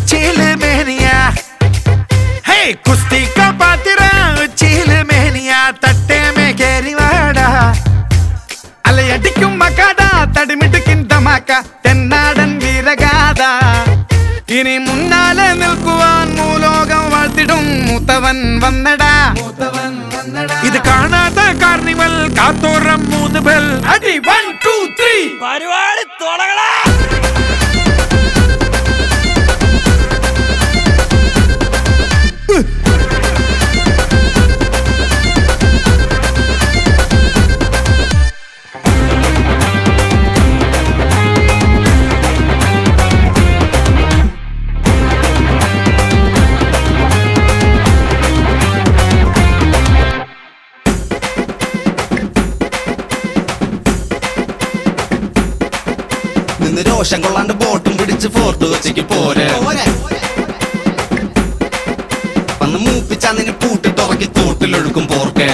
ഉച്ചിയില് mania ഹേ കുസ്തി പാത്തിര ഉച്ചിയില് mania തട്ടേമേ കേറി വാടാ അലയടിക്കും മക്കാട തടിമിടുക്കിൻ തമാക്ക തെന്നാടൻ വീരഗാഥ ഇനി മുന്നാലെ നിൽക്കുവാൻ മൂലോകം വാഴ്ത്തിടും മൂത്തവൻ വന്നടാ ഇത് കാണാത്ത കാർണിവൽ കാത്തോറം മൂന്ന് ബെൽ അടി വൺ ടു ത്രീ പരിപാടി തുടങ്ങടാ നിന്ന് രോഷം കൊള്ളാണ്ട് ബോട്ടും പിടിച്ച് ഫോർട്ട് കൊച്ചിക്ക് പോരെ വന്ന് മൂപ്പിച്ചാ നിന്നെ പൂട്ടിട്ടുറക്കി തോട്ടിലൊഴുക്കും പോർക്കെ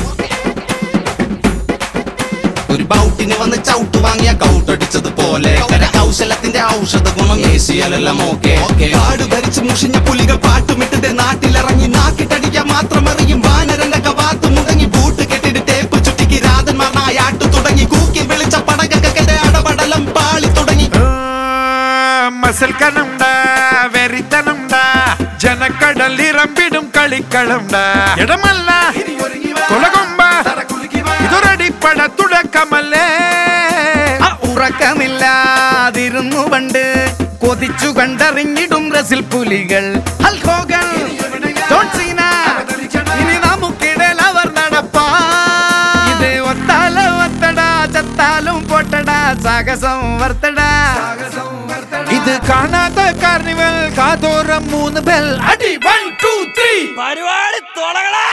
ഒരു ബൗട്ടിന് വന്ന് ചവിട്ട് വാങ്ങിയ കൗട്ടടിച്ചത് പോലെ കൗശലത്തിന്റെ ഔഷധ ഗുണം ഏസിയലെല്ലാം ഓക്കെ കാട് ഭരിച്ച് മുഷിഞ്ഞ പുലികൾ പാട്ടുമിട്ടിട്ട് നാട്ടിലിറങ്ങി നാക്കിട്ടടിക്കാൻ മാത്രം അറിയും വാനരന്റെ കവാത്ത് മുടങ്ങി ബൂട്ട് കെട്ടിട്ട് ടേപ്പ് ചുറ്റിക്ക് രാധന്മാർ നായാട്ടു തുടങ്ങി കൂക്കി വിളിച്ച പടകക്കെന്റെ അടപടലം പാളി തുടങ്ങി മസൽക്കനുണ്ടാ വെറിത്തനുണ്ടാ ജനക്കടൽ ഇറമ്പിടും കളിക്കളുണ്ടാ ഇടമല്ല കുലകൊമ്പ ഇതൊരടിപ്പട തുടക്കമല്ലേ ആ ഉറക്കമില്ലാതിരുന്നു പണ്ട് കൊതിച്ചു കണ്ടറിഞ്ഞിടും റസിൽ പുലികൾ ഹൽഹോഗൻ ജോൺ സീന, ഇനി നമുക്കിടയിൽ അവർ നടപ്പാ ഇത് ഒത്താല ഒത്തടാ ചത്താലും പൊട്ടടാ സാഹസം വർത്തടാ ഇത് കാണാത്ത കാർണിവൽ കാതോറം മൂന്ന് ബെൽ അടി വൺ ടു ത്രീ പരിപാടി തുടങ്ങടാ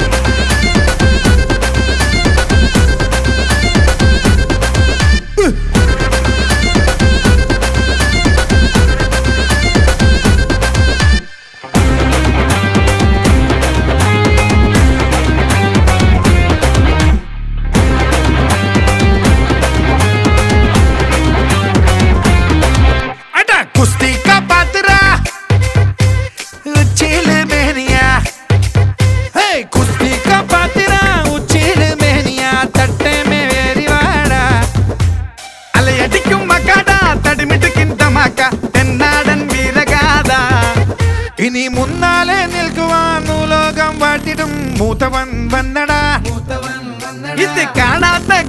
അട കുസ്തി കാ പാത്ര ഉച്ചില് മേനിയ ഹേ കുസ്തി കാ പാത്ര ഉച്ചില് മേനിയ തട്ടേ മേ വേരി വാടാ അലയടിക്കും മക്കാട തടിമിടുക്കിൻ തമാക്ക തെന്നാടൻ വീരഗാഥ ഇനി മുന്നാലെ നിൽക്കുവാൻ ലോകം വാട്ടിടും മൂത്തവൻ വന്നടാ ഇത് കാണാത്ത